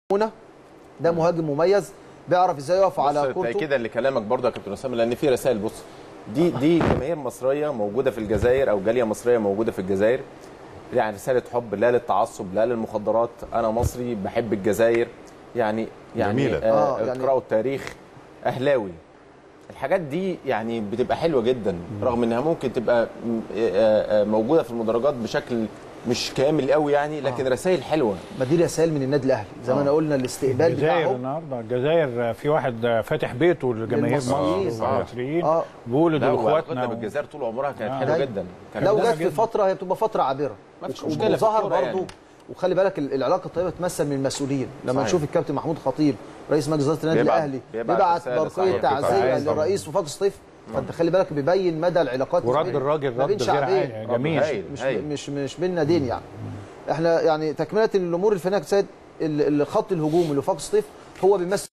منى ده مهاجم مميز بيعرف ازاي يقف على بص كورته تاكيدا لكلامك برضه يا كابتن اسامه لان في رسائل بص دي دي جماهير مصريه موجوده في الجزائر او جاليه مصريه موجوده في الجزائر يعني رساله حب لا للتعصب لا للمخدرات انا مصري بحب الجزائر يعني يعني جميلة. آه آه، يعني- اقراوا التاريخ اهلاوي الحاجات دي يعني بتبقى حلوه جدا رغم انها ممكن تبقى م- آه، آه، موجوده في المدرجات بشكل مش كامل قوي يعني لكن رسائل حلوه ما دي رسائل من النادي الاهلي زي ما انا قلنا الاستقبال الجزائر بتاعهم النهارده الجزائر في واحد فاتح بيته لجماهير للمصريين. مصر آه. والمصريين آه. بيقول لا دول وعلاقتنا اخواتنا و- بالجزائر طول عمرها كانت آه. حلوه دايما. جدا كانت لو جميلة جت في جدا. فتره هي بتبقى فتره عابره ما فيش مشكلة في وظهر الكورة برضه يعني. وخلي بالك ال- العلاقه الطيبه تمثل من المسؤولين لما صحيح. نشوف الكابتن محمود خطيب رئيس مجلس اداره النادي بيبعت- الاهلي بيبعت بيبعت رسالة برقيه صحيح. تعزيه طبعاً. للرئيس وفاق الصيف فانت خلي بالك بيبين مدى العلاقات ورد ما بين- الراجل ما بين رد غير شعبين عادي، جميل هايل. مش هايل. مش مش بين نادين يعني احنا يعني تكمله الامور الفنيه يا سيد ال- ال- خط الهجوم اللي فاق الصيف هو بيمثل